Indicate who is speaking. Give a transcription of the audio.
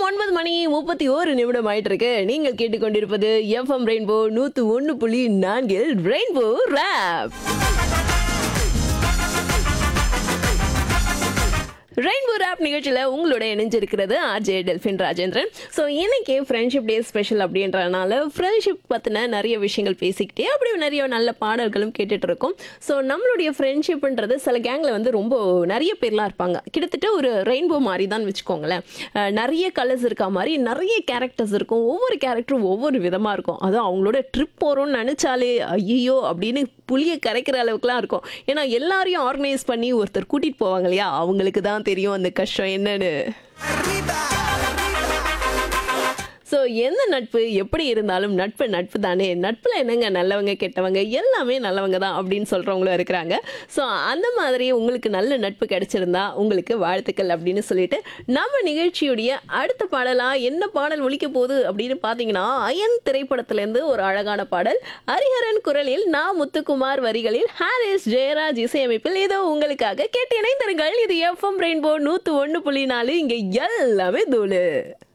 Speaker 1: நேரம் ஒன்பது மணி முப்பத்தி ஓரு நிமிடம் ஆயிட்டு இருக்கு நீங்கள் கேட்டுக்கொண்டிருப்பது எஃப்எம் ரெயின்போ நூத்து ஒன்று புள்ளி நான்கில் ரெயின்போ ரேப் ரெயின்போ ரேப் நிகழ்ச்சியில் உங்களோட இணைஞ்சிருக்கிறது ஆர்ஜே டெல்ஃபின் ராஜேந்திரன் ஸோ இன்னைக்கு ஃப்ரெண்ட்ஷிப் டே ஸ்பெஷல் அப்படின்றனால ஃப்ரெண்ட்ஷிப் பற்றின நிறைய விஷயங்கள் பேசிக்கிட்டே அப்படி நிறைய நல்ல பாடல்களும் கேட்டுட்டு இருக்கோம் ஸோ நம்மளுடைய ஃப்ரெண்ட்ஷிப்ன்றது சில கேங்கில் வந்து ரொம்ப நிறைய பேர்லாம் இருப்பாங்க கிட்டத்தட்ட ஒரு ரெயின்போ மாதிரி தான் வச்சுக்கோங்களேன் அஹ் நிறைய கலர்ஸ் இருக்கா மாதிரி நிறைய கேரக்டர்ஸ் இருக்கும் ஒவ்வொரு கேரக்டரும் ஒவ்வொரு விதமாக இருக்கும் அதுவும் அவங்களோட ட்ரிப் போகிறோம்னு நினச்சாலே ஐயோ அப்படின்னு புளியை கரைக்கிற அளவுக்குலாம் இருக்கும் ஏன்னா எல்லாரையும் ஆர்கனைஸ் பண்ணி ஒருத்தர் கூட்டிகிட்டு போவாங்க இல்லையா அவங்களுக்கு தான் தெரியும் அந்த கஷ்டம் என்னன்னு ஸோ எந்த நட்பு எப்படி இருந்தாலும் நட்பு நட்பு தானே நட்பில் என்னங்க நல்லவங்க கெட்டவங்க எல்லாமே நல்லவங்க தான் அப்படின்னு சொல்கிறவங்களும் இருக்கிறாங்க ஸோ அந்த மாதிரி உங்களுக்கு நல்ல நட்பு கிடைச்சிருந்தா உங்களுக்கு வாழ்த்துக்கள் அப்படின்னு சொல்லிட்டு நம்ம நிகழ்ச்சியுடைய அடுத்த பாடலாக என்ன பாடல் ஒலிக்க போகுது அப்படின்னு பார்த்தீங்கன்னா அயன் திரைப்படத்திலேருந்து ஒரு அழகான பாடல் ஹரிஹரன் குரலில் நா முத்துக்குமார் வரிகளில் ஹாரிஸ் ஜெயராஜ் இசையமைப்பில் ஏதோ உங்களுக்காக கேட்டு இணைந்திருங்கள் இது எஃப்எம் ரெயின்போ நூற்று ஒன்று புள்ளி நாலு இங்கே எல்லாமே தூளு